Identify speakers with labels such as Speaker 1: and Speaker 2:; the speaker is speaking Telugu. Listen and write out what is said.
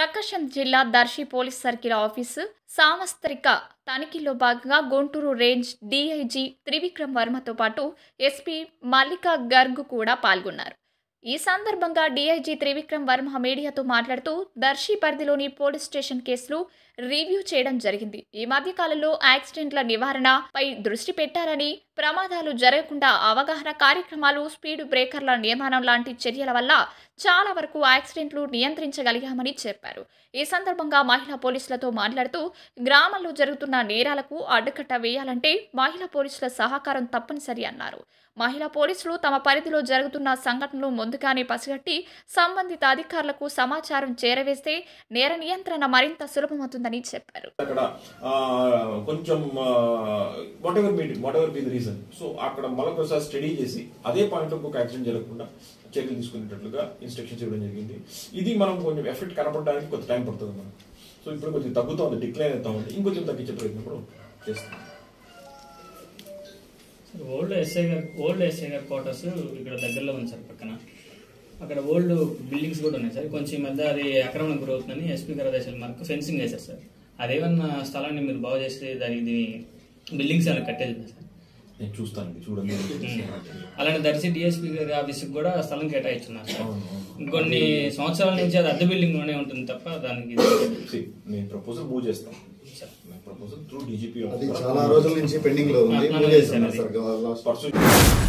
Speaker 1: ప్రకాశం జిల్లా దర్శి పోలీస్ సర్కిల్ ఆఫీసు సాంవత్సరిక తనిఖీలో భాగంగా గుంటూరు రేంజ్ డీఐజీ త్రివిక్రమ్ వర్మతో పాటు ఎస్పీ మల్లికా గర్గ్ కూడా పాల్గొన్నారు ఈ సందర్భంగా డీఐజీ త్రివిక్రమ్ వర్మ మీడియాతో మాట్లాడుతూ దర్శి పరిధిలోని పోలీస్ స్టేషన్ కేసులు రివ్యూ చేయడం జరిగింది ఈ మధ్య కాలంలో యాక్సిడెంట్ల నివారణపై దృష్టి పెట్టారని ప్రమాదాలు జరగకుండా అవగాహన కార్యక్రమాలు స్పీడ్ బ్రేకర్ల నిర్మాణం లాంటి చర్యల వల్ల చాలా వరకు యాక్సిడెంట్లు నియంత్రించగలిగామని చెప్పారు ఈ సందర్భంగా మహిళా పోలీసులతో మాట్లాడుతూ గ్రామంలో జరుగుతున్న నేరాలకు అడ్డుకట్ట వేయాలంటే మహిళా పోలీసుల సహకారం తప్పనిసరి అన్నారు మహిళా పోలీసులు తమ పరిధిలో జరుగుతున్న సంఘటనలు ముందుగానే పసిగట్టి సంబంధిత అధికారులకు సమాచారం చేరవేస్తే నేర నియంత్రణ మరింత సులభమవుతుందని చెప్పారు
Speaker 2: అక్కడ ఆ, కొంచెం whatever meet whatever be the reason so అక్కడ మరొకసారి స్టడీ చేసి అదే పాయింట్ ఒక యాక్సిడెంట్ జరగకుండా చర్యలు తీసుకునేటట్లుగా ఇన్స్ట్రక్షన్స్ ఇవ్వడం జరిగింది ఇది మనం కొంచెం ఎఫెక్ట్ కనపడడానికి కొంత టైం పడుతుంది మనం సో ఇప్పుడు కొంచెం తగ్గుతా ఉంది డిక్లైన్ అవుతా ఉంది ఇంకొంచెం తగ్గించే ప్రయత్నం కూడా చేస్తాం
Speaker 3: సార్ ఓల్డ్ ఎస్ఐ గారు ఓల్డ్ ఎస్ఐ గారి క్వార్టర్స్ ఇక్కడ దగ్గరలో ఉంది సార్ పక్కన అక్కడ ఓల్డ్ బిల్డింగ్స్ కూడా ఉన్నాయి సార్ కొంచెం ఈ మధ్య అది ఆక్రమణ గురవుతుందని ఎస్పీ గారు ఆదేశాలు మనకు ఫెన్సింగ్ వేశారు సార్ అదేమన్నా స్థలాన్ని మీరు బాగు చేస్తే దానికి ఇది బిల్డింగ్స్ ఏమైనా కట్టేది ఉందా సార్
Speaker 2: నేను చూస్తాను ఇది చూడండి
Speaker 3: అలానే దర్శి డిఎస్పీ గారి ఆఫీస్కి కూడా స్థలం కేటాయించున్నారు సార్
Speaker 2: అవును, అవును.
Speaker 3: ఇంకొన్ని సంవత్సరాల నుంచి అది అద్దె బిల్డింగ్ లోనే ఉంటుంది తప్ప దానికి
Speaker 2: See, నేను ప్రపోజల్ మూవ్ చేస్తాం
Speaker 3: సార్
Speaker 2: ప్రపోజల్ త్రూ డీజీపీ
Speaker 4: అది చాలా రోజుల నుంచి పెండింగ్ లో ఉంది
Speaker 3: ఆ,
Speaker 4: మూవ్ చేస్తున్నారు సార్ లాస్ట్
Speaker 2: పర్సూ